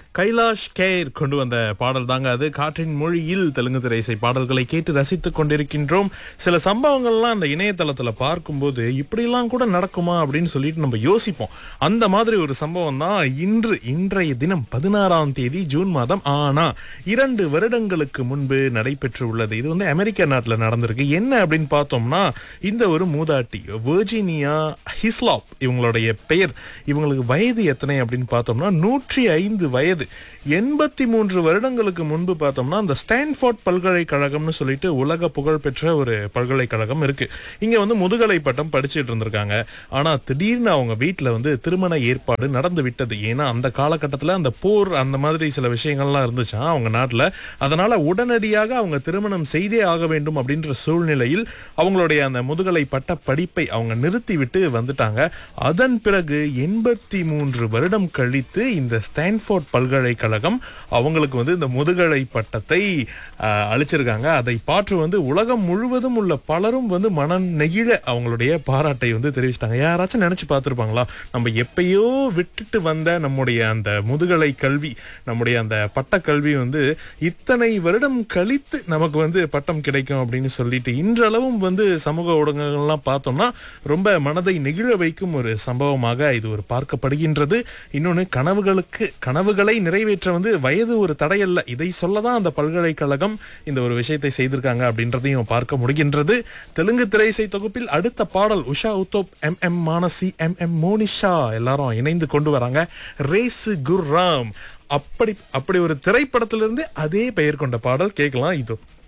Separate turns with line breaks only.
Kailash care கொண்டு வந்த பாடல் தாங்க அது காற்றின் மொழியில் தெலுங்கு திரை இசை பாடல்களை கேட்டு ரசித்துக் கொண்டிருக்கின்றோம் சில சம்பவங்கள்லாம் அந்த இணையதளத்துல பார்க்கும்போது இப்படிலாம் கூட நடக்குமா அப்படின்னு சொல்லிட்டு நம்ம யோசிப்போம் அந்த மாதிரி ஒரு சம்பவம் தான் இன்று இன்றைய தினம் பதினாறாம் தேதி ஜூன் மாதம் ஆனா இரண்டு வருடங்களுக்கு முன்பு நடைபெற்று உள்ளது இது வந்து அமெரிக்க நாட்டுல நடந்திருக்கு என்ன அப்படின்னு பார்த்தோம்னா இந்த ஒரு மூதாட்டி வெர்ஜீனியா ஹிஸ்லாப் இவங்களுடைய பெயர் இவங்களுக்கு வயது எத்தனை அப்படின்னு பார்த்தோம்னா நூற்றி ஐந்து வயது எண்பத்தி மூன்று வருடங்களுக்கு முன்பு பார்த்தோம்னா அந்த ஸ்டான்ஃபோர்ட் பல்கலைக்கழகம்னு சொல்லிட்டு உலக புகழ்பெற்ற ஒரு பல்கலைக்கழகம் இருக்கு இங்க வந்து முதுகலை பட்டம் படிச்சுட்டு இருந்திருக்காங்க ஆனா திடீர்னு அவங்க வீட்டுல வந்து திருமண ஏற்பாடு நடந்து விட்டது ஏன்னா அந்த காலகட்டத்துல அந்த போர் அந்த மாதிரி சில விஷயங்கள்லாம் இருந்துச்சா அவங்க நாட்டுல அதனால உடனடியாக அவங்க திருமணம் செய்தே ஆக வேண்டும் அப்படின்ற சூழ்நிலையில் அவங்களுடைய அந்த முதுகலை பட்ட படிப்பை அவங்க நிறுத்திவிட்டு வந்துட்டாங்க அதன் பிறகு எண்பத்தி மூன்று வருடம் கழித்து இந்த ஸ்டான்ஃபோர்ட் பல்கலைக்கழகம் அவங்களுக்கு வந்து இந்த முதுகலை பட்டத்தை ஆஹ், அளிச்சிருக்காங்க அதை பாற்று வந்து உலகம் முழுவதும் உள்ள பலரும் வந்து மனம் நெகிழ அவங்களுடைய பாராட்டை வந்து தெரிவிச்சிட்டாங்க யாராச்சும் நினைச்சு பார்த்திருப்பாங்களா நம்ம எப்பயோ விட்டுட்டு வந்த நம்முடைய அந்த முதுகலை கல்வி நம்முடைய அந்த பட்ட கல்வி வந்து இத்தனை வருடம் கழித்து நமக்கு வந்து பட்டம் கிடைக்கும் அப்படின்னு சொல்லிட்டு இன்றளவும் வந்து சமூக ஊடகங்கள்லாம் பார்த்தோம்னா ரொம்ப மனதை நெகிழ வைக்கும் ஒரு சம்பவமாக இது ஒரு பார்க்கப்படுகின்றது இன்னொன்னு கனவுகளுக்கு கனவுகளை நிறைவேற்ற வந்து வயது ஒரு தடையல்ல இதை சொல்லதான் அந்த பல்கலைக்கழகம் இந்த ஒரு விஷயத்தை செய்திருக்காங்க அப்படின்றதையும் பார்க்க முடிகின்றது தெலுங்கு திரையிசை தொகுப்பில் அடுத்த பாடல் Usha Uthup M M Manasi M M Monisha எல்லாரும் இணைந்து கொண்டு வராங்க ரேசு குர்ராம் அப்படி அப்படி ஒரு திரைப்படத்திலிருந்து அதே பெயர் கொண்ட பாடல் கேட்கலாம் இதோ